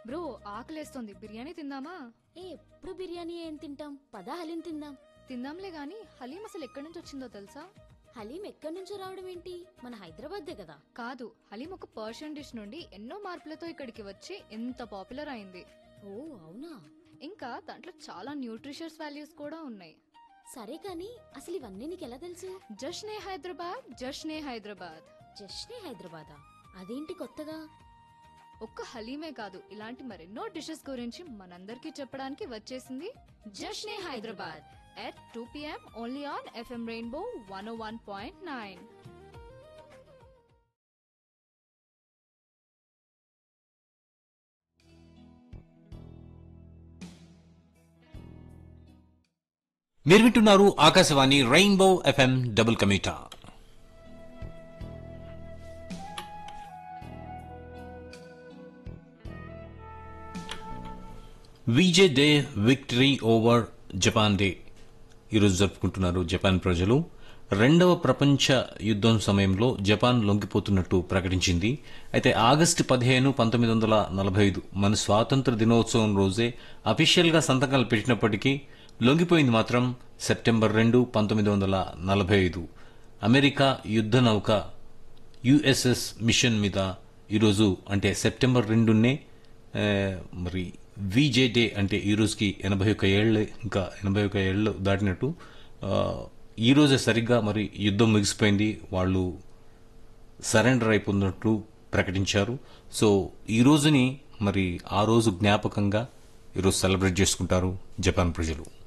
bro ఆకలేస్తోంది biryani తిందామా ఏ ఎప్పుడు బిర్యానీ ఏం తింటాం పదా హలీం తిందాం తిందాంలే గాని హలీం అసలు ఎక్కడి నుంచి వచ్చిందో తెలుసా హలీం ఎక్కడి నుంచో రావడం ఏంటి మన హైదరాబాద్దే కదా కాదు హలీం ఒక పర్షియన్ డిష్ నుండి ఎన్నో మార్పులతో ఇక్కడికి వచ్చి ఎంత పాపులర్ అయింది ఓ అవునా ఇంకా దాంట్లో చాలా న్యూట్రిషియస్ వాల్యూస్ కూడా ఉన్నాయి సరే కానీ అసలు ఇవన్నీ నీకు ఎలా తెలుసు జష్నే హైదరాబాద్ జష్నే హైదరాబాద్ జస్ట్నే హైదరాబాదా అదేంటి కొత్తగా ఒక్క హలీమే కాదు ఇలాంటి మరెన్నో డిషెస్ గురించి మనందరికీ చెప్పడానికి వచ్చేసింది Jashne Hyderabad at two PM only on FM rainbow one one point nine మీరు వింటున్నారు ఆకాశవాణి రెయిన్బో ఎఫ్ఎం డబుల్ కమీటా VJ day victory over Japan day ఈరోజు జరుపుకుంటున్నారు జపాన్ ప్రజలు రెండవ ప్రపంచ యుద్ధం సమయంలో జపాన్ లొంగిపోతున్నట్టు ప్రకటించింది అయితే ఆగస్టు పదిహేను పంతొమ్మిది వందల నలభై ఐదు మన స్వాతంత్ర దినోత్సవం రోజే అఫీషియల్గా సంతకాలు పెట్టినప్పటికీ లొంగిపోయింది మాత్రం సెప్టెంబర్ రెండు పంతొమ్మిది వందల నలభై ఐదు అమెరికా యుద్ధ నౌక యుఎస్ఎస్ మిషన్ మీద ఈరోజు అంటే సెప్టెంబర్ రెండునే ఆ, మరి విజే డే అంటే ఈ రోజుకి ఎనభై ఒక ఏళ్ళు ఇంకా ఎనభై ఒక ఏళ్ళు దాటినట్టు ఆ, ఈ రోజే సరిగ్గా మరి యుద్ధం ముగిసిపోయింది వాళ్ళు సరెండర్ అయిపోతున్నట్లు ప్రకటించారు సో ఈ రోజుని మరి ఆ రోజు జ్ఞాపకంగా ఈరోజు సెలబ్రేట్ చేసుకుంటారు జపాన్ ప్రజలు